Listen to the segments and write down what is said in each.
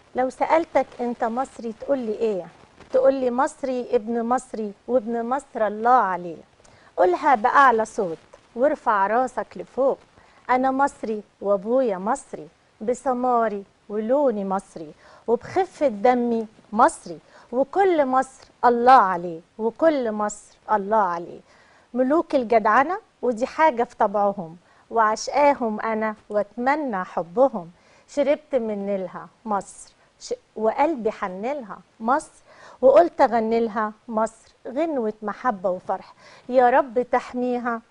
لو سألتك أنت مصري تقول لي إيه؟ تقول لي مصري ابن مصري وابن مصر الله عليه قولها بأعلى صوت وارفع راسك لفوق أنا مصري وأبويا مصري بسماري ولوني مصري وبخفة دمي مصري وكل مصر الله عليه وكل مصر الله عليه ملوك الجدعنة ودي حاجة في طبعهم وعشقاهم أنا وأتمنى حبهم شربت من نيلها مصر ش... وقلبي حنلها مصر وقلت أغني لها مصر غنوة محبة وفرح يا رب تحميها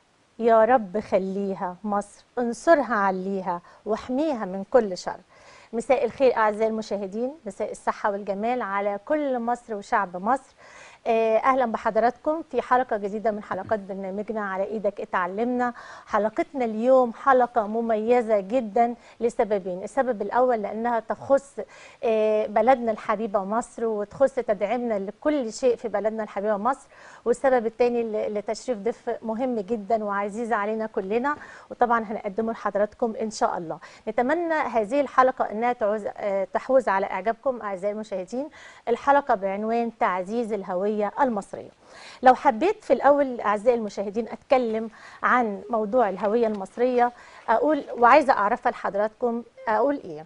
يا رب خليها مصر انصرها عليها واحميها من كل شر مساء الخير أعزائي المشاهدين مساء الصحة والجمال على كل مصر وشعب مصر آه، اهلا بحضراتكم في حلقه جديده من حلقات برنامجنا على ايدك اتعلمنا حلقتنا اليوم حلقه مميزه جدا لسببين السبب الاول لانها تخص آه، بلدنا الحبيبه مصر وتخص تدعيمنا لكل شيء في بلدنا الحبيبه مصر والسبب الثاني لتشريف ضيف مهم جدا وعزيز علينا كلنا وطبعا هنقدمه لحضراتكم ان شاء الله نتمنى هذه الحلقه انها تعوز آه، تحوز على اعجابكم اعزائي المشاهدين الحلقه بعنوان تعزيز الهويه المصريه لو حبيت في الاول اعزائي المشاهدين اتكلم عن موضوع الهويه المصريه اقول وعايزه اعرفها لحضراتكم اقول ايه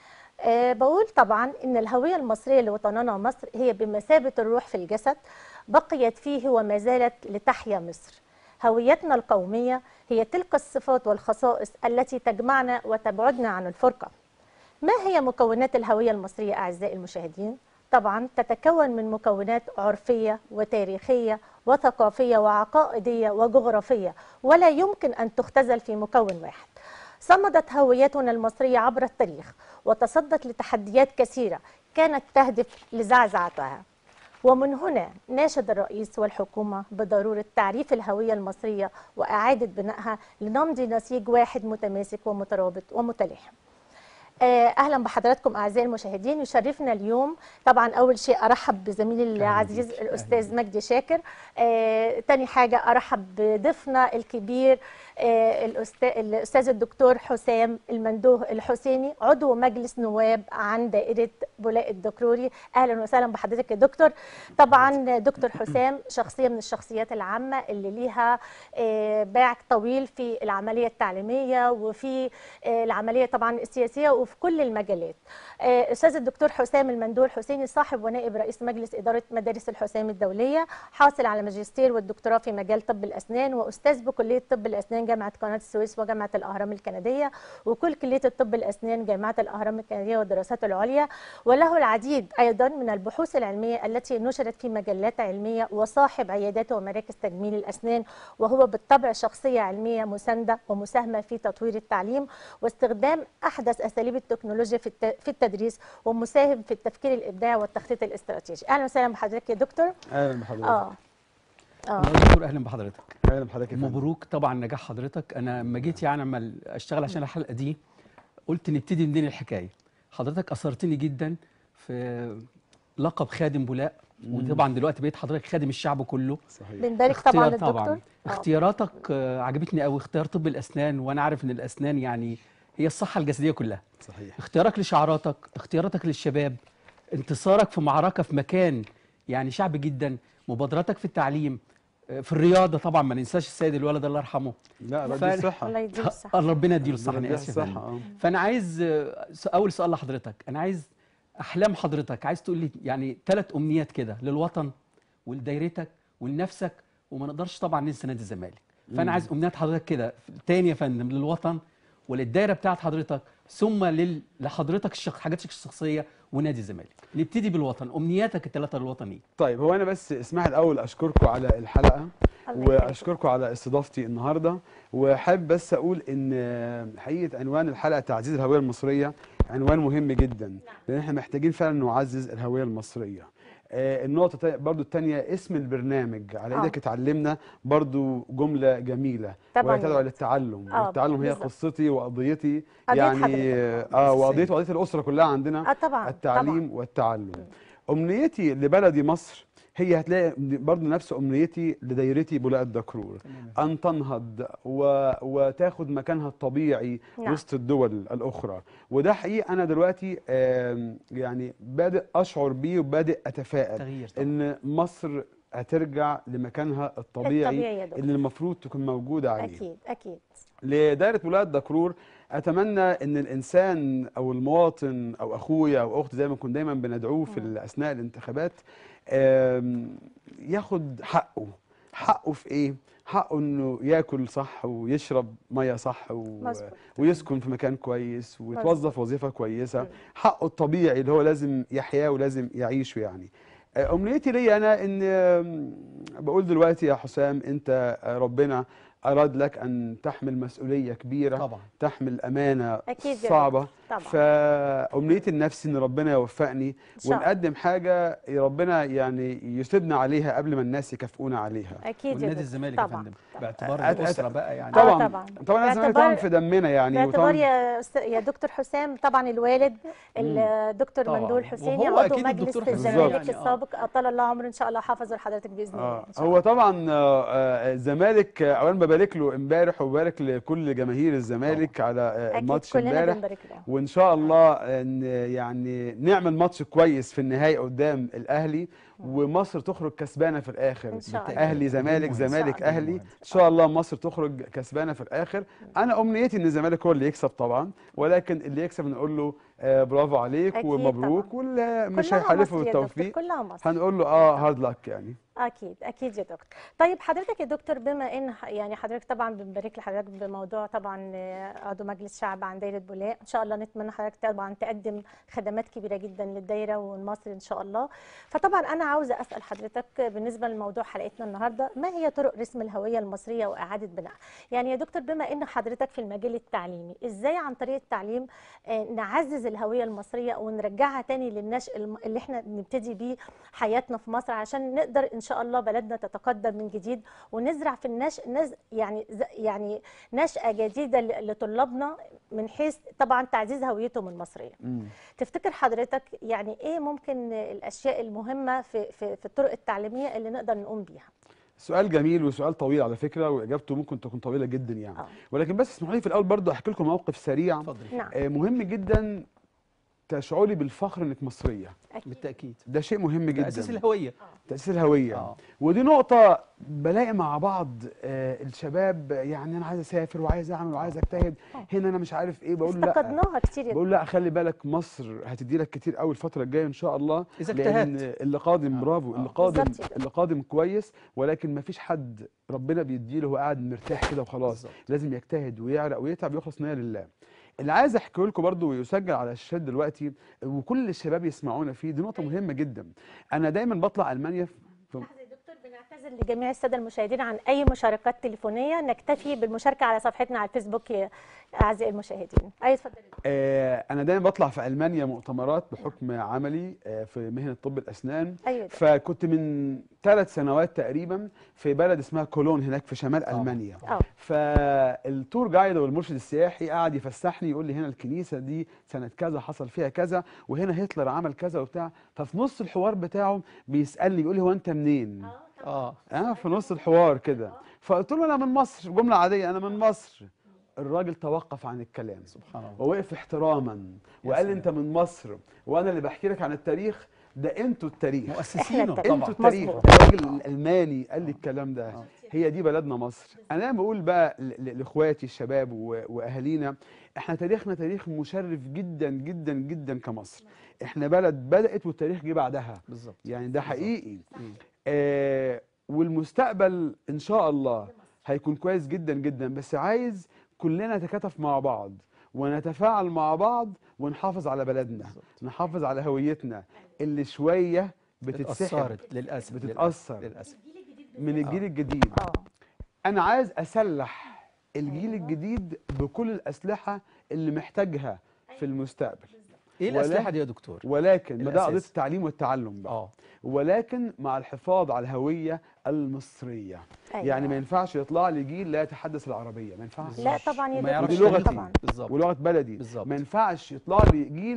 أه بقول طبعا ان الهويه المصريه لوطننا مصر هي بمثابه الروح في الجسد بقيت فيه وما زالت لتحيا مصر هويتنا القوميه هي تلك الصفات والخصائص التي تجمعنا وتبعدنا عن الفرقه ما هي مكونات الهويه المصريه اعزائي المشاهدين طبعا تتكون من مكونات عرفيه وتاريخيه وثقافيه وعقائديه وجغرافيه ولا يمكن ان تختزل في مكون واحد صمدت هويتنا المصريه عبر التاريخ وتصدت لتحديات كثيره كانت تهدف لزعزعتها ومن هنا ناشد الرئيس والحكومة بضرورة تعريف الهوية المصرية وإعادة بنائها لنمضي نسيج واحد متماسك ومترابط ومتلاحم اهلا بحضراتكم اعزائي المشاهدين يشرفنا اليوم طبعا اول شيء ارحب بزميلي العزيز الاستاذ مجدي شاكر آه، تاني حاجه ارحب بضيفنا الكبير آه، الأستاذ, الاستاذ الدكتور حسام المندوه الحسيني عضو مجلس نواب عن دائره بولاق الدكروري اهلا وسهلا بحضرتك يا دكتور طبعا دكتور حسام شخصيه من الشخصيات العامه اللي ليها آه، باع طويل في العمليه التعليميه وفي آه، العمليه طبعا السياسيه وفي كل المجالات آه، استاذ الدكتور حسام المندوه الحسيني صاحب ونائب رئيس مجلس اداره مدارس الحسام الدوليه حاصل على ماجستير والدكتوراه في مجال طب الاسنان واستاذ بكليه طب الاسنان جامعه قناه السويس وجامعه الاهرام الكنديه وكل كليه الطب الاسنان جامعه الاهرام الكنديه والدراسات العليا وله العديد ايضا من البحوث العلميه التي نشرت في مجلات علميه وصاحب عيادات ومراكز تجميل الاسنان وهو بالطبع شخصيه علميه مسانده ومساهمه في تطوير التعليم واستخدام احدث اساليب التكنولوجيا في الت- في التدريس ومساهم في التفكير الابداعي والتخطيط الاستراتيجي اهلا وسهلا بحضرتك يا دكتور اهلا بحضرتك اه اه يا دكتور اهلا بحضرتك اهلا بحضرتك يا فندم. مبروك طبعا نجاح حضرتك انا لما جيت يعني عمال اشتغل عشان الحلقه دي قلت نبتدي منين الحكايه حضرتك اثرتني جدا في لقب خادم بولاق وطبعا دلوقتي بقيت حضرتك خادم الشعب كله صحيح بنبارك طبعا اختيار للدكتور طبعا آه. اختياراتك آه، عجبتني قوي اختيار طب الاسنان وانا عارف ان الاسنان يعني هي الصحه الجسديه كلها صحيح اختيارك لشعاراتك اختياراتك للشباب انتصارك في معركة في مكان يعني شعبي جدا مبادراتك في التعليم اه، في الرياضة طبعا ما ننساش السيد الولد الله يرحمه لا لا ف- دي صحه الله يديله الصحه الله ربنا يديله الصحة ربنا انا يديها اسف يا الصحه فندم. اه فانا عايز اه، س- اول سؤال لحضرتك انا عايز احلام حضرتك عايز تقول لي يعني ثلاث امنيات كده للوطن ولدايرتك ولنفسك وما نقدرش طبعا ننسى نادي الزمالك فانا عايز امنيات حضرتك كده تاني يا فندم للوطن وللدايره بتاعت حضرتك ثم لل... لحضرتك الشخ... حاجاتك الشخصيه ونادي الزمالك نبتدي بالوطن امنياتك الثلاثه للوطنيه طيب هو انا بس اسمح الاول اشكركم على الحلقه الله يخليك. واشكركم على استضافتي النهارده وحابب بس اقول ان حقيقه عنوان الحلقه تعزيز الهويه المصريه عنوان مهم جدا لان احنا محتاجين فعلا نعزز الهويه المصريه آه، النقطة التانية- برضو التانية اسم البرنامج على آه. ايدك اتعلمنا برضو جملة جميلة طبعاً. وهي تدعو للتعلم آه، والتعلم هي بالظبط. قصتي وقضيتي قضية يعني حضرتك. اه وقضية وقضية الأسرة كلها عندنا اه طبعا التعليم والتعلم أمنيتي لبلدي مصر هي هتلاقي برضه نفس امنيتي لدايرتي بولاء الدكرور تمام. ان تنهض و... وتاخد مكانها الطبيعي نعم. وسط الدول الاخرى وده حقيقي انا دلوقتي آم، يعني بادئ اشعر بيه وبادئ اتفائل تغيير طبعا ان مصر هترجع لمكانها الطبيعي الطبيعي يا دكتور. اللي المفروض تكون موجوده عليه اكيد اكيد لدائرة ولاية دكرور أتمنى أن الإنسان أو المواطن أو أخويا أو أختي زي ما كنا دايما بندعوه في ال- أثناء الانتخابات آم، ياخد حقه حقه في إيه؟ حقه إنه ياكل صح ويشرب مية صح و... مظبوط. ويسكن في مكان كويس ويتوظف وظيفة كويسة مم. حقه الطبيعي اللي هو لازم يحياه ولازم يعيشه يعني آه، أمنيتي لي أنا إن آم، بقول دلوقتي يا حسام أنت آه، ربنا أراد لك أن تحمل مسؤولية كبيرة طبعا تحمل أمانة أكيد يا صعبة طبعا فأمنيتي النفسي إن ربنا يوفقني إن شاء الله. ونقدم حاجة ربنا يعني يسيبنا عليها قبل ما الناس يكافئونا عليها اكيد يا والنادي دكتور. الزمالك يا طبعا فندم طبعا. باعتبار أت- أت- الاسره بقى يعني طبعا طبعا. طبعا الزمالك طبعا باعتبار- في دمنا يعني باعتبار وطبعا يا أست- يا دكتور حسام طبعا الوالد الدكتور طبعاً. مندول حسيني وهو عضو أكيد مجلس الدكتور حسام الزمالك يعني، آه. السابق اطال الله عمره ان شاء الله حافظه لحضرتك باذن الله آه إن شاء هو الله. طبعا آه، آه، الزمالك آه، اولا ببارك له امبارح وبارك لكل جماهير الزمالك على آه، اكيد الماتش كلنا امبارح بنبارك له وان شاء الله ان يعني نعمل ماتش كويس في النهائي قدام الاهلي ومصر تخرج كسبانه في الاخر ان شاء الله اهلي زمالك مهم. زمالك إن شاء اهلي الله. ان شاء الله مصر تخرج كسبانه في الاخر انا امنيتي ان الزمالك هو اللي يكسب طبعا ولكن اللي يكسب نقول له آه برافو عليك أكيد ومبروك طبعاً. واللي مش كلها هيحالفه مصر يا دكتور، بالتوفيق كلها مصر هنقول له اه هارد لك يعني اكيد اكيد يا دكتور طيب حضرتك يا دكتور بما ان ح- يعني حضرتك طبعا بنبارك لحضرتك بموضوع طبعا آه، عضو مجلس شعب عن دايره بولاق ان شاء الله نتمنى حضرتك طبعا تقدم خدمات كبيره جدا للدايره والمصر ان شاء الله فطبعا انا عاوزه اسال حضرتك بالنسبه لموضوع حلقتنا النهارده ما هي طرق رسم الهويه المصريه واعاده بنائها يعني يا دكتور بما ان حضرتك في المجال التعليمي ازاي عن طريق التعليم آه، نعزز الهويه المصريه ونرجعها تاني للنشء الم- اللي احنا نبتدي بيه حياتنا في مصر عشان نقدر ان شاء الله بلدنا تتقدم من جديد ونزرع في النشء نز يعني ز- يعني نشأة جديدة ل- لطلابنا من حيث طبعا تعزيز هويتهم المصرية مم. تفتكر حضرتك يعني ايه ممكن الاشياء المهمة في في, في الطرق التعليمية اللي نقدر نقوم بيها سؤال جميل وسؤال طويل على فكره واجابته ممكن تكون طويله جدا يعني آه. ولكن بس اسمحوا لي في الاول برضه احكي لكم موقف سريع اتفضل نعم آه، مهم جدا تشعري بالفخر انك مصريه اكيد بالتاكيد ده شيء مهم جدا تاسيس الهويه تأسيس الهوية اه ودي نقطة بلاقي مع بعض آه الشباب يعني أنا عايز أسافر وعايز أعمل وعايز أجتهد آه. هنا أنا مش عارف إيه بقول لا افتقدناها كتير يا بقول لا خلي بالك مصر هتدي لك كتير قوي الفترة الجاية إن شاء الله اذا لأن اجتهدت اللي قادم آه. برافو آه. اللي قادم بالظبط كده. اللي قادم كويس ولكن ما فيش حد ربنا بيديله وهو قاعد مرتاح كده وخلاص بالظبط. لازم يجتهد ويعرق ويتعب ويخلص نية لله اللي عايز احكيه لكم برضه ويسجل على الشاشات دلوقتي وكل الشباب يسمعونا فيه دي نقطة مهمة جدا أنا دايما بطلع ألمانيا في لحظة يا دكتور بنعتذر لجميع الساده المشاهدين عن اي مشاركات تليفونيه نكتفي بالمشاركه على صفحتنا على الفيسبوك يا اعزائي المشاهدين اي اتفضل يا دكتور. آه، انا دايما بطلع في المانيا مؤتمرات بحكم عملي آه، في مهنه طب الاسنان ايوه يا دكتور. فكنت من ثلاث سنوات تقريبا في بلد اسمها كولون هناك في شمال طبعاً. المانيا اه فالتور جايد والمرشد السياحي قعد يفسحني يقول لي هنا الكنيسه دي سنه كذا حصل فيها كذا وهنا هتلر عمل كذا وبتاع ففي نص الحوار بتاعه بيسالني بيقول لي هو انت منين؟ اه اه في نص الحوار كده فقلت له انا من مصر جمله عاديه انا من مصر الراجل توقف عن الكلام سبحان الله ووقف احتراما يا وقال سلام. انت من مصر وانا اللي بحكي لك عن التاريخ ده انتوا التاريخ مؤسسينه التاريخ. طبعا انتوا التاريخ مظبوط. الراجل الالماني قال لي الكلام ده آه. هي دي بلدنا مصر انا بقول بقى ل- ل- لاخواتي الشباب و- واهالينا احنا تاريخنا تاريخ مشرف جدا جدا جدا كمصر احنا بلد بدات والتاريخ جه بعدها بالظبط يعني ده بالظبط. حقيقي مم. آه والمستقبل ان شاء الله هيكون كويس جدا جدا بس عايز كلنا نتكاتف مع بعض ونتفاعل مع بعض ونحافظ على بلدنا بالظبط. نحافظ على هويتنا اللي شويه بتتسحب اتأثرت للاسف بتتأثر. للاسف من الجيل الجديد اه انا عايز اسلح الجيل الجديد بكل الاسلحه اللي محتاجها في المستقبل ايه ولا- الاسلحه دي يا دكتور ولكن ما ده قضيه الأساس. التعليم والتعلم بقى اه ولكن مع الحفاظ على الهويه المصريه أيوة. يعني ما ينفعش يطلع لي جيل لا يتحدث العربيه ما ينفعش لا طبعا يا وما دكتور يعرفش ودي لغتي. طبعا بالظبط ولغه بلدي بالظبط. ما ينفعش يطلع لي جيل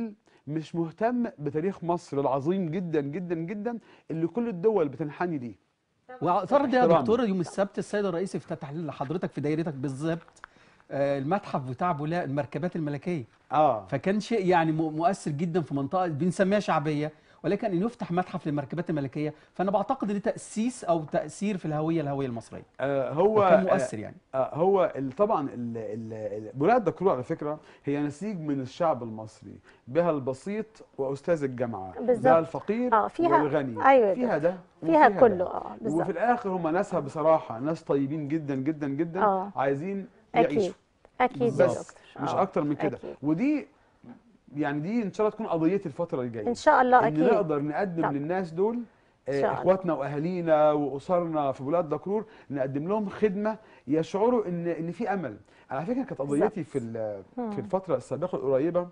مش مهتم بتاريخ مصر العظيم جدا جدا جدا اللي كل الدول بتنحني ليه واعترض يا احترام. دكتور يوم السبت السيد الرئيس افتتح لحضرتك في دايرتك بالظبط آه، المتحف بتاع بولاق المركبات الملكيه اه فكان شيء يعني م- مؤثر جدا في منطقه بنسميها شعبيه ولكن ان يفتح متحف للمركبات الملكيه فانا بعتقد ان تاسيس او تاثير في الهويه الهويه المصريه آه هو وكان مؤثر يعني آه هو ال- طبعا ال- ال- ال- بولاق الدكرور على فكره هي نسيج من الشعب المصري بها البسيط واستاذ الجامعه بالظبط. بها الفقير آه، فيها- والغني أيوة فيها ده فيها وفيها كله ده. اه بالظبط وفي الاخر هم ناسها بصراحه ناس طيبين جدا جدا جدا آه. عايزين اكيد يعيشوا اكيد يا بالظبط. دكتور مش آه، اكتر من كده أكيد. ودي يعني دي ان شاء الله تكون قضيتي الفتره اللي جايه ان شاء الله ان اكيد نقدر نقدم طب. للناس دول إن آه، شاء الله. اخواتنا واهالينا واسرنا في بلاد دكرور نقدم لهم خدمه يشعروا ان ان في امل على فكره كانت قضيتي في ال- في الفتره السابقه القريبه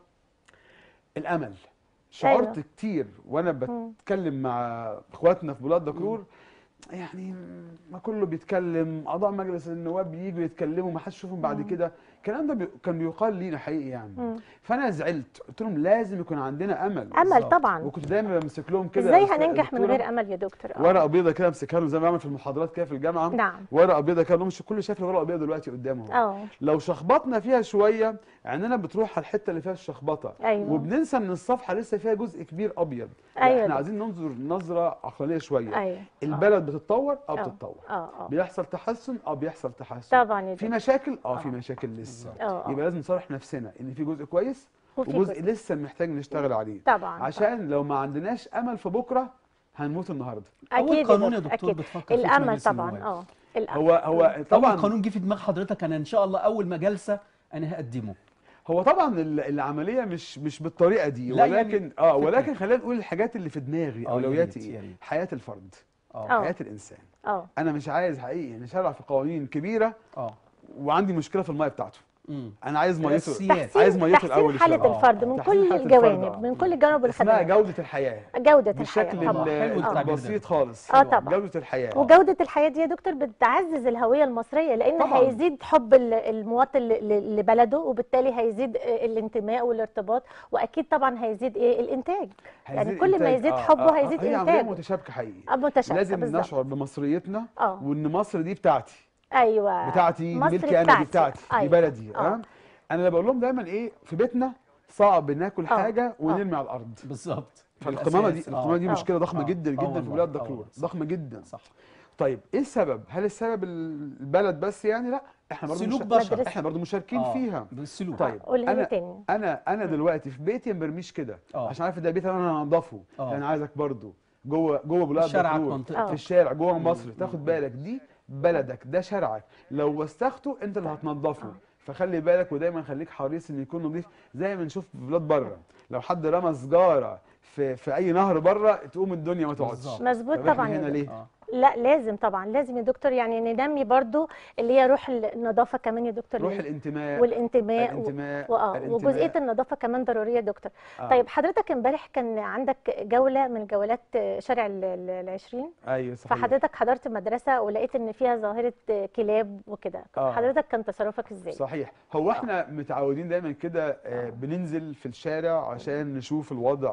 الامل شعرت أيوة. كتير وانا بتكلم مع اخواتنا في بلاد دكرور يعني ما كله بيتكلم اعضاء مجلس النواب بييجوا يتكلموا ما حدش يشوفهم بعد كده الكلام ده بي... كان بيقال لينا حقيقي يعني فانا زعلت قلت لهم لازم يكون عندنا امل امل بالظبط. طبعا وكنت دايما بمسك لهم كده ازاي أست- هننجح من دكتورة غير امل يا دكتور آه. ورقه بيضه كده امسكها لهم زي ما بعمل في المحاضرات كده في الجامعه نعم ورقه بيضه كده لهم كل شايف الورقه البيضه دلوقتي قدامهم اه لو شخبطنا فيها شويه عيننا بتروح على الحته اللي فيها الشخبطه أيوة. وبننسى ان الصفحه لسه فيها جزء كبير ابيض لا، أيوة احنا ده. عايزين ننظر نظره عقلانيه شويه ايوه البلد بتتطور اه آه. بتتطور اه اه بيحصل تحسن اه بيحصل تحسن طبعا يا في دكتور مشاكل اه في مشاكل لسه آه، آه. يبقى لازم نصالح نفسنا ان في جزء كويس وفي وجزء جزء. لسه محتاج نشتغل عليه طبعا عشان لو ما عندناش امل في بكره هنموت النهارده اكيد اول قانون يا دكتور، دكتور أكيد. بتفكر فيه في الامل مجلس طبعا النواب. اه الامل هو هو طبعا طبعا قانون جه في دماغ حضرتك انا ان شاء الله اول ما جلسه انا هقدمه هو طبعا ال- العمليه مش مش بالطريقه دي لا، يعني ولكن اه فكرة. ولكن خلينا نقول الحاجات اللي في دماغي آه، يا اولوياتي ريت، يا ايه ريت. حياه الفرد اه آه. حياه الانسان اه انا مش عايز حقيقي يعني شرع في قوانين كبيره اه وعندي مشكله في الميه بتاعته امم انا عايز ميته الأساسيات. تحسين عايز ميته تحسين الاول حاله يشربها. الفرد من تحسين كل حالة الفرد، الجوانب آه. من كل الجوانب اسمها والخدمات جوده الحياه جوده الحياه بالشكل طبعا حلو ال- التعبير ده. البسيط خالص اه طبعا جوده الحياه وجودة الحياة دي يا دكتور بتعزز الهوية المصرية لأن طبعاً. هيزيد حب ال- المواطن ل- ل- لبلده وبالتالي هيزيد الانتماء والارتباط وأكيد طبعا هيزيد إيه الإنتاج يعني هيزيد كل ما إنتاج. يزيد آه، حبه آه، آه، هيزيد هي عمليه إنتاجه متشابكه حقيقي أه متشابكة لازم بالظبط. نشعر بمصريتنا اه وان مصر دي بتاعتي أيوه بتاعتي دي مصر ملكي انا دي بتاعتي دي أيوة. بلدي آه. اه انا اللي بقول لهم دايما ايه في بيتنا صعب ناكل آه. حاجه ونرمي على الارض بالظبط فالقمامه دي بالأساس. القمامه دي آه. مشكله ضخمه آه. جدا آه جدا في والله. بلاد آه دكرور والله. صح. ضخمه جدا صح طيب ايه السبب هل السبب البلد بس يعني لا احنا برضو سلوك مش... بشر. احنا برضو مشاركين آه. فيها بالسلوك طيب قولها لي انا تاني انا انا دلوقتي في بيتي ما برميش كده آه. عشان عارف ده بيتي انا هنضفه آه. انا عايزك برضو جوه جوه بلاد شارعك، دكرور منطقتك. في الشارع جوه مصر تاخد بالك دي بلدك ده شارعك لو وسخته انت اللي هتنضفه فخلي بالك ودايما خليك حريص ان يكون نظيف زي ما نشوف في بلاد بره لو حد رمى سجاره في في اي نهر بره تقوم الدنيا ما تقعدش بالظبط. مظبوط طب إحنا طبعا يا هنا دكتور. ليه اه لا لازم طبعا لازم يا دكتور يعني ننمي برضو اللي هي روح النظافة كمان يا دكتور روح لل- الانتماء والانتماء و- الانتماء واه الانتماء. وجزئيه النظافه كمان ضروريه يا دكتور آه. طيب حضرتك امبارح كان عندك جوله من جولات شارع ال- ال- العشرين ايوه صحيح فحضرتك حضرت مدرسه ولقيت ان فيها ظاهره كلاب وكده آه. حضرتك كان تصرفك ازاي صحيح هو احنا متعودين دايما كده آه، بننزل في الشارع عشان نشوف الوضع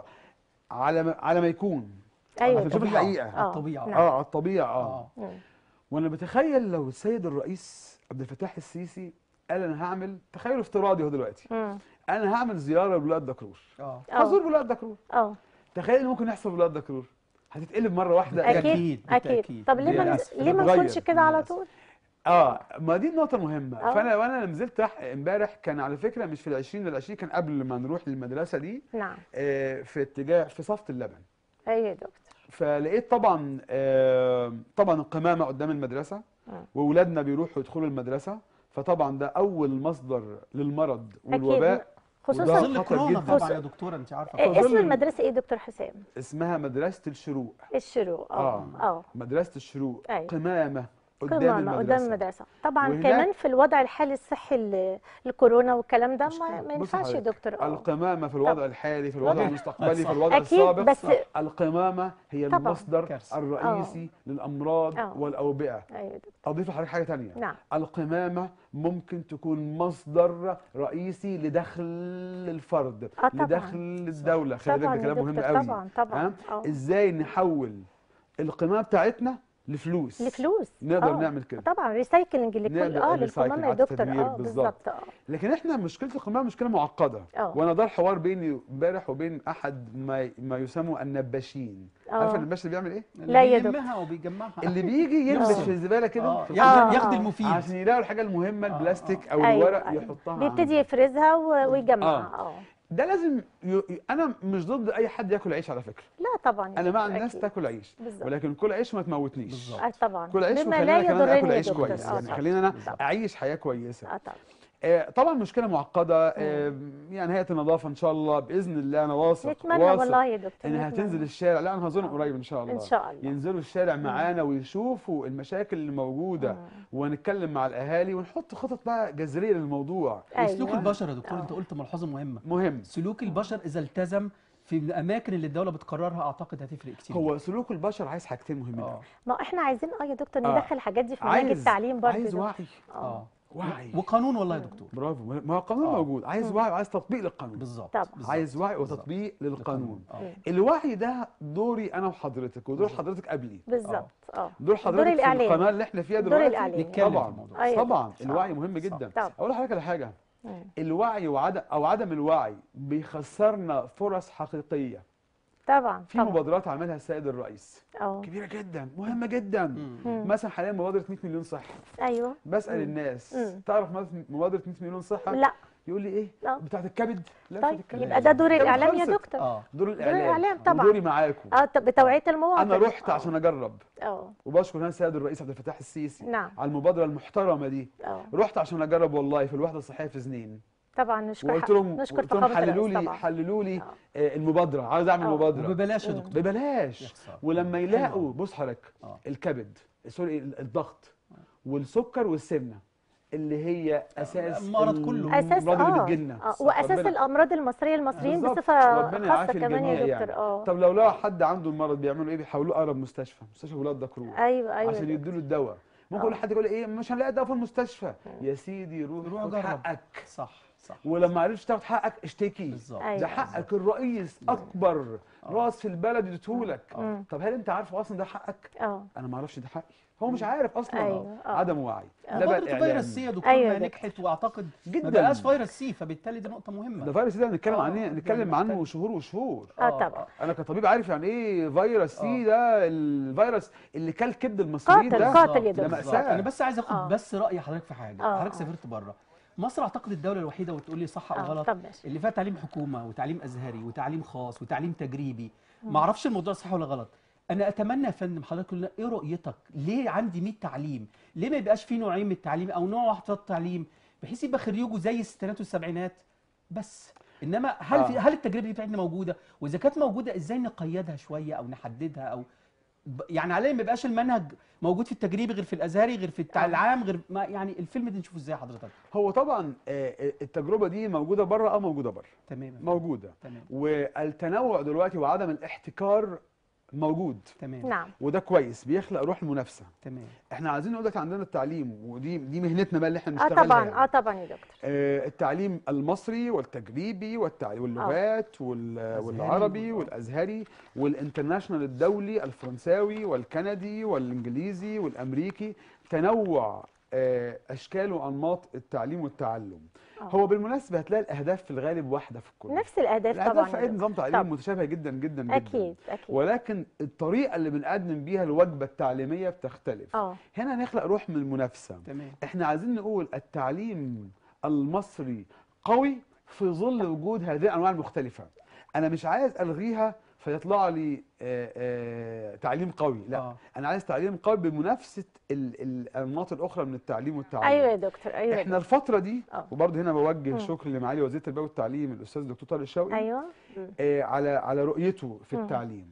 على ما على ما يكون ايوه عشان نشوف طبعاً. الحقيقه آه. الطبيعه نعم. اه على الطبيعه اه اه مم. وانا بتخيل لو السيد الرئيس عبد الفتاح السيسي قال انا هعمل تخيل افتراضي هو دلوقتي مم. انا هعمل زياره لبلاد دكرور اه آه. هزور بلاد دكرور اه تخيل اللي ممكن يحصل في بلاد دكرور هتتقلب مره واحده اكيد بالتأكيد، اكيد بالتأكيد. طب ليه ما للأسف. ليه ما بتتغير. نكونش كده على للأسف. طول اه ما دي النقطة المهمة آه. فانا وانا نزلت تحت امبارح كان على فكرة مش في العشرين للعشرين كان قبل ما نروح للمدرسة دي نعم آه في اتجاه في صفة اللبن ايوه يا دكتور فلقيت طبعا آه طبعا القمامة قدام المدرسة آه. واولادنا بيروحوا يدخلوا المدرسة فطبعا ده اول مصدر للمرض اكيد والوباء خصوصا وده ظل خطر كورونا جدا. طبعا يا دكتوره انت عارفه آه، اسم فظل- المدرسه ايه دكتور حسام اسمها مدرسة الشروق الشروق اه آه. اه مدرسة الشروق أيوة. قمامة قدام كمان المدرسه قدام المدرسه طبعا وهناك- كمان في الوضع الحالي الصحي ل- الكورونا والكلام ده مشكلة. ما, ما بص ينفعش يا حضرتك، دكتور اه القمامه في الوضع الحالي في الوضع طبعاً. المستقبلي صح. في الوضع اكيد السابق بس القمامه هي طبعاً. المصدر كارثة. الرئيسي للامراض آه. والاوبئه ايوه يا دكتور. اضيف لحضرتك حاجه تانية نعم القمامه ممكن تكون مصدر رئيسي لدخل الفرد آه طبعاً. لدخل الدوله خلي بالك طبعا ده يا كلام مهم دكتور قوي طبعا طبعا ها؟ اه ازاي نحول القمامه بتاعتنا لفلوس لفلوس نقدر آه. نعمل كده طبعا ريسايكلينج لكل نقدر اه الريسايكل، للقمامه يا إعادة دكتور تدوير اه بالظبط. بالظبط اه لكن احنا مشكله القمامه مشكله معقده اه وانا دار حوار بيني امبارح وبين احد ما ما يسموا النباشين عارف اه النباش اللي بيعمل ايه لا يا اللي بيلمها وبيجمعها اللي بيجي يلبس آه. في الزباله كده اه في ياخد آه، ياخد آه. المفيد عشان يلاقوا الحاجه المهمه آه، البلاستيك آه. او أيوة، الورق أيوة. يحطها بيبتدي عنده. يفرزها و- ويجمعها اه ده لازم ي... ي- انا مش ضد اي حد ياكل عيش على فكره لا طبعا يا انا مع دكتور، الناس أكيد. تاكل عيش بالظبط ولكن كل عيش ما تموتنيش بالظبط. اه طبعا كل عيش بما لا وخلينا كمان اكل يضرني يا عيش دكتور كويس اه يعني طبعا خلينا انا بالظبط. اعيش حياه كويسه اه طبعا آه، طبعا مشكله معقده آه، يعني هيئه النظافه ان شاء الله باذن الله انا واثق نتمنى واثق والله يا دكتور انها نتمنى. هتنزل الشارع لا انا هزورهم آه. قريب ان شاء الله ان شاء الله ينزلوا الشارع معانا ويشوفوا المشاكل اللي موجوده مم. ونتكلم مع الاهالي ونحط خطط بقى جذريه للموضوع وسلوك أيوة. البشر يا دكتور آه. انت قلت ملحوظه مهمه مهم سلوك البشر اذا التزم في الاماكن اللي الدوله بتقررها اعتقد هتفرق كتير هو سلوك البشر عايز حاجتين مهمين اه قوي ما احنا عايزين اه يا دكتور آه. ندخل الحاجات دي في مناهج عايز التعليم برضه عايز يا وعي دكتور. اه وعي وقانون والله يا دكتور برافو ما هو القانون آه. موجود عايز وعي وعايز تطبيق للقانون بالظبط طبعا. بالظبط. عايز وعي بالظبط. وتطبيق للقانون آه. الوعي ده دوري انا وحضرتك ودور بالظبط. حضرتك قبلي بالظبط اه دور حضرتك في الإعلام. القناه اللي احنا فيها الدور دلوقتي الإعلامي. نتكلم في طبعا الموضوع. أيوة. طبعا صح. الوعي مهم صح. جدا طبعا. اقول لحضرتك على حاجه مم. الوعي وعدم او عدم الوعي بيخسرنا فرص حقيقيه طبعا في طبعا مبادرات عملها السيد الرئيس اه كبيره جدا مهمه جدا مم. مم. مثلا حاليا مبادره 100 مليون صحه ايوه بسال مم. الناس مم. تعرف مبادره 100 مليون صحه لا يقول لي ايه لا. بتاعت الكبد لا طيب بتاعت الكبد. يبقى ده دور الكبد الاعلام يا خلصت. دكتور اه دور الاعلام الإعلام طبعا. ودوري معاكم اه طب بتوعيه المواطن انا رحت آه. عشان اجرب اه وبشكر هنا السيد الرئيس عبد الفتاح السيسي نعم على المبادره المحترمه دي اه رحت عشان اجرب والله في الوحده الصحيه في زنين طبعا نشكر وقلت ح- لهم نشكر قلت لهم فخامه حللوا الرئيس لي طبعا حللوا لي آه. آه، المبادره عاوز اعمل آه. مبادره وببلاش يا مم. دكتور ببلاش يخسر. ولما حلو يلاقوا أوي. بص حضرتك آه. الكبد سوري الضغط والسكر والسمنه اللي هي اساس المرض كله. اساس الامراض اللي اه بتجيلنا آه، واساس ربنا- الامراض المصريه المصريين بالظبط. بصفه ربنا خاصه يعافي كمان الجميع يا يعني. دكتور اه طب لو لقوا حد عنده المرض بيعملوا ايه بيحولوه اقرب مستشفى مستشفى ولاد دكرور ايوه ايوه عشان يا يدوا له الدواء ممكن آه. يقول حد يقول ايه مش هنلاقي دواء في المستشفى يا سيدي روح روح خد جرب. حقك صح صح ولما عرفتش تاخد حقك اشتكي بالظبط أيوة. ده حقك الرئيس اكبر راس في البلد اديتهولك مم. طب هل انت عارف اصلا ده حقك اه انا ما اعرفش ده حقي هو مش عارف اصلا أيوة. آه. عدم وعي آه. ده بقى مبادرة الاعلام فيروس سي يا دكتور أيوة ما يا دكتور. نجحت واعتقد ما جدا بقاش فيروس سي فبالتالي دي نقطة ده مهمة فيروس ده هنتكلم آه، عنه ده نتكلم عنه محتاج- شهور وشهور اه طبعا انا كطبيب عارف يعني ايه فيروس سي آه. ده الفيروس اللي كل كبد المصريين قاتل، ده قاتل يا ده دكتور. مأساة. انا بس عايز اخد آه. بس رأي حضرتك في حاجة آه، حضرتك آه. سافرت بره مصر اعتقد الدولة الوحيدة وتقول لي صح او آه، غلط طب ماشي. اللي فيها تعليم حكومة وتعليم ازهري وتعليم خاص وتعليم تجريبي ما اعرفش الموضوع صح ولا غلط انا اتمنى يا فندم حضرتك تقول لنا ايه رؤيتك ليه عندي 100 تعليم ليه ما يبقاش في نوعين من التعليم او نوع واحد من التعليم بحيث يبقى خريجه زي الستينات والسبعينات بس انما هل آه. في هل التجربه دي بتاعتنا موجوده واذا كانت موجوده ازاي نقيدها شويه او نحددها او ب- يعني عليه ما يبقاش المنهج موجود في التجريبي غير في الازهري غير في التع- آه. العام غير ما يعني الفيلم ده نشوفه ازاي حضرتك هو طبعا آه، آه، التجربه دي موجوده بره اه موجوده بره تمام موجوده تمام والتنوع دلوقتي وعدم الاحتكار موجود تمام نعم وده كويس بيخلق روح المنافسه تمام احنا عايزين نقول لك عندنا التعليم ودي دي مهنتنا بقى اللي احنا اه بنشتغلها طبعا يعني. اه طبعا يا دكتور آه، التعليم المصري والتجريبي والتعليم واللغات وال- والعربي والازهري والانترناشونال الدولي الفرنساوي والكندي والانجليزي والامريكي تنوع آه، اشكال وانماط التعليم والتعلم آه. هو بالمناسبه هتلاقي الاهداف في الغالب واحده في الكل نفس الاهداف طبعا الاهداف في يا اي دكتور. نظام تعليم طبعاً. متشابهه جدا جدا جدا اكيد اكيد ولكن الطريقه اللي بنقدم بيها الوجبه التعليميه بتختلف اه هنا نخلق روح من المنافسه تمام احنا عايزين نقول التعليم المصري قوي في ظل وجود هذه الانواع المختلفه انا مش عايز الغيها فيطلع لي آه، آه، تعليم قوي لا آه. انا عايز تعليم قوي بمنافسه ال- ال- الانماط الاخرى من التعليم والتعلم ايوه يا دكتور ايوه يا احنا دكتور. الفتره دي آه. وبرضه هنا بوجه مم. شكر لمعالي وزير التربيه والتعليم الاستاذ الدكتور طارق الشوقي ايوه مم. آه، على على رؤيته في مم. التعليم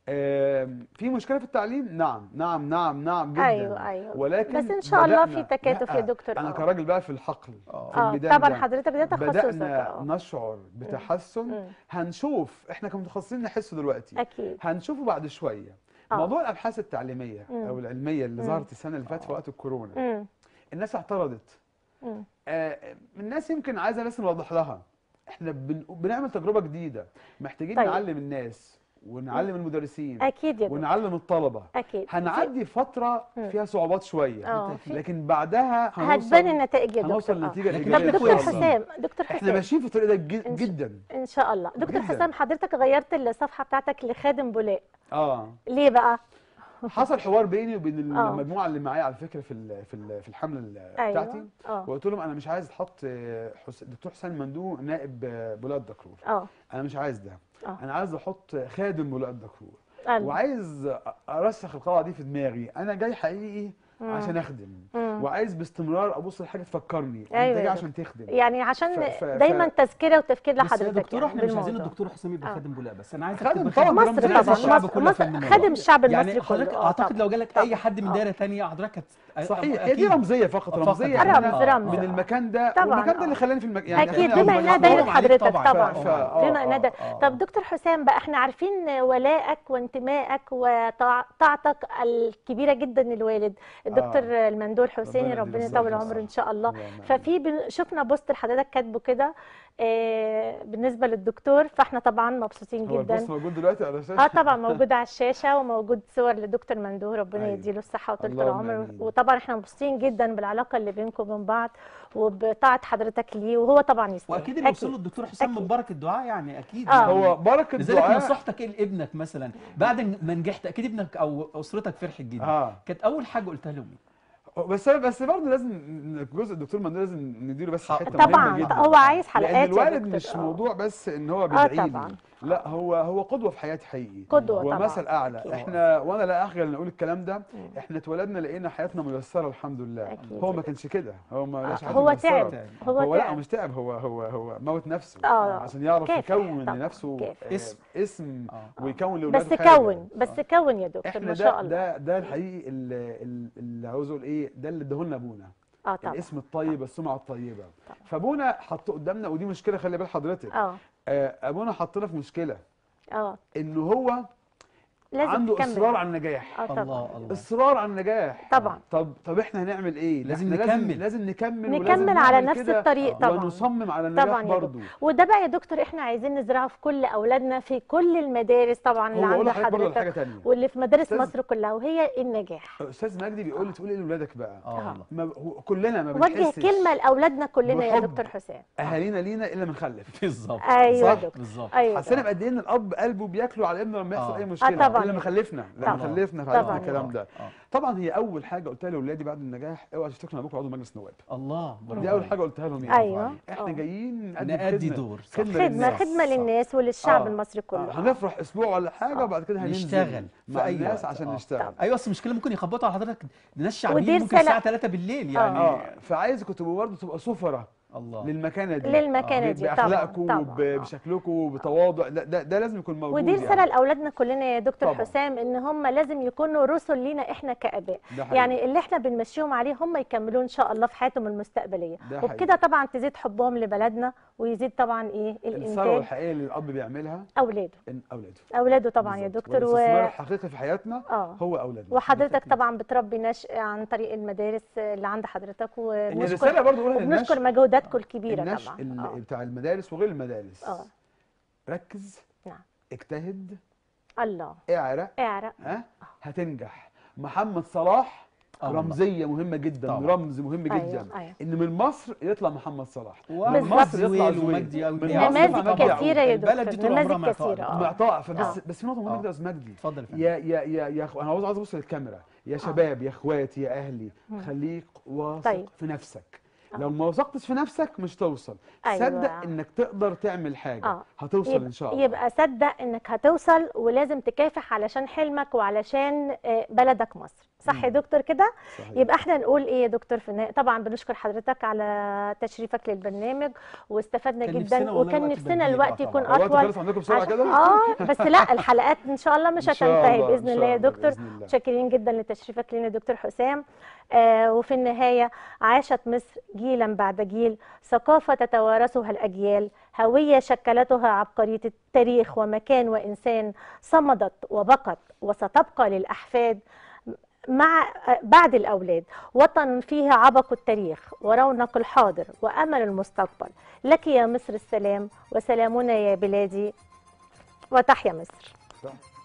آم، في مشكله في التعليم نعم نعم نعم نعم جدا ايوه ايوه ولكن بس ان شاء الله في بدأنا- تكاتف لا، يا دكتور انا آه. كراجل بقى في الحقل آه. في اه الميدان طبعا ده حضرتك ده تخصصك بدأنا اه نشعر بتحسن مم. هنشوف احنا كمتخصصين نحسه دلوقتي اكيد هنشوفه بعد شويه آه. موضوع الابحاث التعليميه مم. او العلميه اللي مم. ظهرت السنه اللي فاتت في وقت الكورونا امم الناس اعترضت امم آه الناس يمكن عايزه بس نوضح لها احنا بن... بنعمل تجربه جديده محتاجين طيب. نعلم الناس ونعلم المدرسين اكيد يا دكتور ونعلم الطلبه اكيد هنعدي فتره مم. فيها صعوبات شويه اه في- لكن بعدها هنوصل هتبان النتائج يا هنوصل دكتور آه. لنتيجه لكن طب ايجابيه إحنا دكتور إن شاء الله. حسام دكتور احنا حسام ماشيين في الطريق ده جد- إن- جدا ان شاء الله دكتور جداً. حسام حضرتك غيرت الصفحه بتاعتك لخادم بولاق اه ليه بقى حصل حوار بيني وبين آه. المجموعه اللي معايا على فكره في ال- في ال- في الحمله ال- ايوه بتاعتي اه وقلت لهم انا مش عايز احط آه، حس... دكتور حسين مندوب نائب آه، بلاد دكرور اه انا مش عايز ده آه. انا عايز احط خادم بلاد دكرور قال. وعايز ارسخ القاعده دي في دماغي انا جاي حقيقي مم. عشان اخدم مم. وعايز باستمرار ابص لحاجه تفكرني انت أيوة جاي يا عشان تخدم يعني عشان ف- ف- دايما ف- تذكره وتفكير بس يا لحضرتك دكتوره يعني احنا مش عايزين بالموضوع. الدكتور حسام يبقى آه. خادم بولاق بس انا عايزك خادم تبقى طبعا، خادم ده مصر رمز طبعا الشعب مصر, كله يا مصر فندم والله. خادم الشعب المصري يعني حضرتك كله. آه، اعتقد طبعاً. لو جالك طبعاً. اي حد من آه. دايره تانية حضرتك هت... صحيح هي أكيد. دي رمزيه فقط فقط رمزيه يعني. إن أنا رمز- رمز. من المكان ده طبعاً، والمكان ده آه. اللي خلاني في المكان يعني اكيد إحنا بما أول انها ما دايره طبعاً عليك حضرتك طبعاً. طبعا ف- آه، بما انها آه، دا- آه. طب دكتور حسام بقى احنا عارفين ولائك وانتمائك وطاعتك الكبيره جدا للوالد الدكتور المندور حسيني ربنا ربنا يديله يطول الصحة. عمره ان شاء الله اللهم آمين. ففي بن- شفنا بوست لحضرتك كاتبه كده آه، بالنسبه للدكتور فاحنا طبعا مبسوطين هو جدا البوست موجود دلوقتي على الشاشه اه طبعا موجود على الشاشه وموجود صور لدكتور مندوه ربنا أيوة. يديله الصحه وطول اللهم العمر آمين. وطبعا احنا مبسوطين جدا بالعلاقه اللي بينكم وبين بعض وبطاعه حضرتك ليه وهو طبعا يستاهل واكيد اللي وصل له الدكتور حسام أكيد. من بركه الدعاء يعني اكيد آه. يعني هو بركه لذلك دعاء نصيحتك ايه لابنك مثلا بعد ما نجحت اكيد ابنك او اسرتك فرحت جدا اه كانت اول حاجه قلتها لهم إيه؟ بس بس برضه لازم جزء الدكتور مندوب لازم نديله بس حق. حته طبعا مهمه جدا هو عايز حلقات لان يا الوالد دكتور. مش آه. موضوع بس ان هو بيدعي لي طبعاً. لا هو هو قدوه في حياتي حقيقي قدوة هو طبعاً. مثل اعلى طبعاً. احنا وانا لا اخجل ان اقول الكلام ده احنا اتولدنا لقينا حياتنا ميسره الحمد لله أكيد. هو ما كانش كده هو ما لقاش حياته هو ميسرة. تعب هو, هو لا تعب مش تعب هو هو هو موت نفسه آه. عشان يعرف كافح يكون طبعاً، لنفسه كافح. آه، اسم. اسم آه. ويكون لاولاده بس حاجة. كون بس كون يا دكتور احنا ما شاء ده الله ده ده الحقيقي اللي, اللي عاوز اقول ايه ده اللي اداهولنا ابونا اه طبعا الاسم الطيب السمعه الطيبه فابونا حط قدامنا ودي مشكله خلي بال حضرتك اه آه، ابونا حطنا في مشكله اه ان هو لازم عنده تكمل. اصرار على النجاح اه طبعا الله الله اصرار على النجاح طبعا طب طب احنا هنعمل ايه لا لازم احنا نكمل. لازم نكمل نكمل ولازم على نعمل نفس كده الطريق طبعا ونصمم على النجاح طبعا يا برضه دكتور وده بقى يا دكتور احنا عايزين نزرعه في كل اولادنا في كل المدارس طبعا اللي هو اقول عند لحضرتك برضه على حاجه حضرتك ثانيه واللي في مدارس أستاذ- مصر كلها وهي النجاح استاذ مجدي بيقول لي تقول ايه لاولادك بقى اه والله ما هو كلنا ما وجه بنحسش كلمه لاولادنا كلنا يا بحب. دكتور حسام اهالينا لينا الا من خلف بالظبط ايوه يا صح؟ دكتور بالظبط ايوه حسينا بقد ايه ان الاب قلبه بياكله على ابنه لما يحصل آه. اي آه مشكله طبعاً. الا لما خلفنا لما طبعاً. خلفنا فعرفنا طبعاً. الكلام ده آه. طبعا هي اول حاجه قلتها لاولادي بعد النجاح اوعى تفتكروا ان ابوكم عضو مجلس نواب الله برافو دي اول عليك. حاجه قلتها لهم يعني ايوه احنا آه. جايين نقدم نأدي خدمة- دور صح. خدمه للناس. خدمه صح. للناس وللشعب آه. المصري كله آه. هنفرح اسبوع ولا حاجه آه. وبعد كده هننزل نشتغل في مع أي الناس وقت. عشان آه. نشتغل ايوه اصل المشكله ممكن يخبطوا على حضرتك ناس ودي شعبيين ممكن رسالة- الساعه 3 بالليل يعني اه فعايزكم تبقوا برضه تبقى سفره الله للمكانه دي للمكانه ب- دي طبعا باخلاقكم طبعا وب- آه. بشكلكم وبتواضع ده, ده, ده لازم يكون موجود ودي رساله يعني. لاولادنا كلنا يا دكتور طبعاً. حسام ان هم لازم يكونوا رسل لينا احنا كاباء ده حقيقي. يعني اللي احنا بنمشيهم عليه هم يكملوه ان شاء الله في حياتهم المستقبليه ده وبكده طبعا تزيد حبهم لبلدنا ويزيد طبعا ايه الثروه الانتاج الحقيقيه اللي الاب بيعملها اولاده إن اولاده اولاده طبعا يا بالظبط. دكتور والاستثمار و... الحقيقي في حياتنا اه هو اولادنا وحضرتك بالتأكيد. طبعا بتربي نشء عن طريق المدارس اللي عند حضرتك الرساله وبنشكر برضه اقولها وبنشكر للنشء مجهوداتكم الكبيره النشء طبعا ال- اه بتاع المدارس وغير المدارس اه ركز نعم. اجتهد الله اعرق اعرق ها هتنجح محمد صلاح آه والله. رمزيه مهمه جدا طبعاً. رمز مهم جدا أيوة، أيوة. ان من مصر يطلع محمد صلاح واو. من مصر بالظبط. يطلع زويل زويل ومجدي أوي. من مصر نماذج يطلع مجدي كثيره يا البلد دكتور دي طول عمرها نماذج معطاء. كثيره اه معطاء فبس آه. بس في نقطه مهمه آه. جدا يا استاذ مجدي اتفضل يا فندم يا يا يا يا أخو انا عاوز عاوز ابص للكاميرا يا شباب يا اخواتي يا اهلي خليك واثق طيب. في نفسك لو ما وثقتش في نفسك مش توصل أيوة. صدق انك تقدر تعمل حاجه آه. هتوصل يبقى, ان شاء الله يبقى صدق انك هتوصل ولازم تكافح علشان حلمك وعلشان آه، بلدك مصر صح يا مم. دكتور كده صحيح. يبقى احنا نقول ايه يا دكتور في النهايه طبعا بنشكر حضرتك على تشريفك للبرنامج واستفدنا كان جدا نفسنا والله وكان الوقت نفسنا بديهي الوقت بقى يكون طبعاً. الوقت اطول خلص عندكم بسرعه عشان- كده اه بس لا الحلقات ان شاء الله مش إن شاء هتنتهي الله، إن باذن شاء الله يا الله، دكتور بإذن الله. متشكرين جدا لتشريفك لنا دكتور حسام آه وفي النهايه عاشت مصر جيلا بعد جيل ثقافه تتوارثها الاجيال هويه شكلتها عبقريه التاريخ ومكان وانسان صمدت وبقت وستبقى للاحفاد مع بعد الأولاد وطن فيه عبق التاريخ ورونق الحاضر وأمل المستقبل لك يا مصر السلام وسلامنا يا بلادي وتحيا مصر صح.